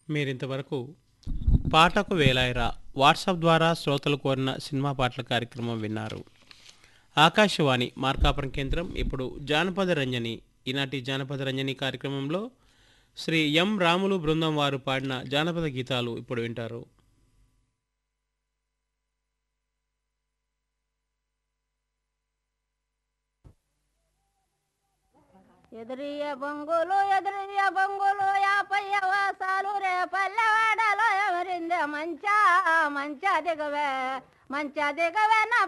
మీరింతవరకు పాటకు వేలాయిరా వాట్సాప్ ద్వారా శ్రోతలు కోరిన సినిమా పాటల కార్యక్రమం విన్నారు ఆకాశవాణి మార్కాపురం కేంద్రం ఇప్పుడు జానపద రంజని ఈనాటి జానపద రంజని కార్యక్రమంలో శ్రీ ఎం రాములు బృందం వారు పాడిన జానపద గీతాలు ఇప్పుడు వింటారు ఎదురియ బొంగులు ఎదురియ బొంగులు యాపయ్య వాసాలు రే పల్లెవాడలో ఎవరిందే మంచా మంచా దిగవే మంచా దిగవే నా